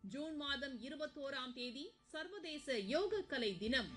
June மாதம் இருபத்தோராம் தேதி சர்வதேச யோக கலை தினம்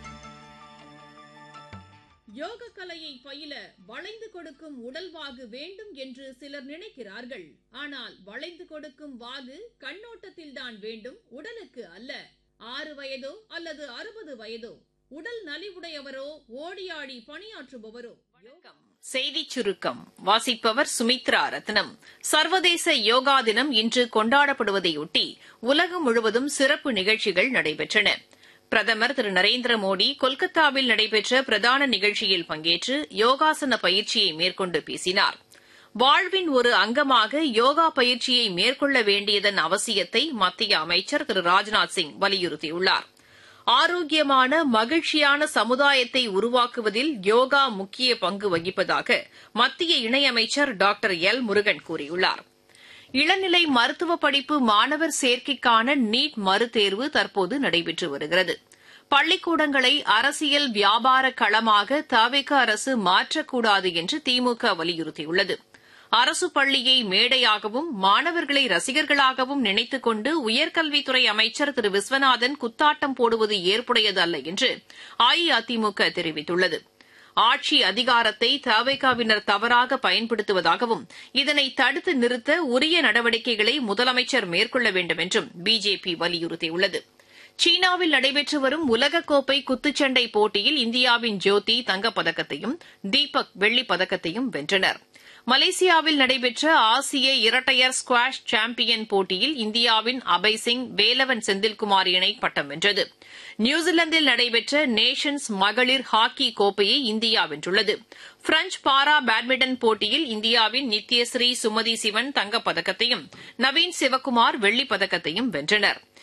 யோக கலையை பயில வளைந்து கொடுக்கும் உடல் வாகு வேண்டும் என்று சிலர் நினைக்கிறார்கள் ஆனால் வளைந்து கொடுக்கும் வாகு கண்ணோட்டத்தில்தான் வேண்டும் உடலுக்கு அல்ல ஆறு வயதோ அல்லது அறுபது வயதோ உடல் நலிவுடையவரோ ஓடியாடி பணியாற்றுபவரோ செய்திச் சுருக்கம் வாசிப்பவர் சுமித்ரா ரத்னம் சர்வதேச யோகா தினம் இன்று கொண்டாடப்படுவதையொட்டி உலகம் முழுவதும் சிறப்பு நிகழ்ச்சிகள் நடைபெற்றன பிரதமர் திரு நரேந்திர மோடி கொல்கத்தாவில் நடைபெற்ற பிரதான நிகழ்ச்சியில் பங்கேற்று யோகாசன பயிற்சியை மேற்கொண்டு பேசினார் வாழ்வின் ஒரு அங்கமாக யோகா பயிற்சியை மேற்கொள்ள வேண்டியதன் அவசியத்தை மத்திய அமைச்சர் திரு ராஜ்நாத் சிங் வலியுறுத்தியுள்ளார் ஆரோக்கியமான மகிழ்ச்சியான சமுதாயத்தை உருவாக்குவதில் யோகா முக்கிய பங்கு வகிப்பதாக மத்திய இணையமைச்சர் டாக்டர் எல் முருகன் கூறியுள்ளார் இளநிலை மருத்துவ படிப்பு மாணவர் சேர்க்கைக்கான நீட் மறுதேர்வு தற்போது நடைபெற்று வருகிறது பள்ளிக்கூடங்களை அரசியல் வியாபார களமாக தவிக அரசு மாற்றக்கூடாது என்று திமுக வலியுறுத்தியுள்ளது அரசு பள்ளியை மேடையாகவும் மாணவர்களை ரசிகர்களாகவும் நினைத்துக் கொண்டு உயர்கல்வித்துறை அமைச்சர் திரு விஸ்வநாதன் குத்தாட்டம் போடுவது ஏற்புடையது அல்ல என்று அஇஅதிமுக தெரிவித்துள்ளது ஆட்சி அதிகாரத்தை தவைகாவினர் தவறாக பயன்படுத்துவதாகவும் இதனை தடுத்து நிறுத்த உரிய நடவடிக்கைகளை முதலமைச்சர் மேற்கொள்ள வேண்டும் என்றும் பிஜேபி வலியுறுத்தியுள்ளது சீனாவில் நடைபெற்று வரும் உலகக்கோப்பை குத்துச்சண்டை போட்டியில் இந்தியாவின் ஜோதி தங்கப்பதக்கத்தையும் தீபக் வெள்ளிப் பதக்கத்தையும் வென்றனர் மலேசியாவில் நடைபெற்ற ஆசிய இரட்டையர் ஸ்குவாஷ் சாம்பியன் போட்டியில் இந்தியாவின் அபய் சிங் வேலவன் செந்தில்குமார் இணை பட்டம் வென்றது நியூசிலாந்தில் நடைபெற்ற நேஷன்ஸ் மகளிர் ஹாக்கி கோப்பையை இந்தியா வென்றுள்ளது பிரெஞ்ச் பாரா பேட்மிண்டன் போட்டியில் இந்தியாவின் நித்யஸ்ரீ சுமதி சிவன் தங்கப்பதக்கத்தையும் நவீன் சிவக்குமார் வெள்ளிப் பதக்கத்தையும் வென்றனா்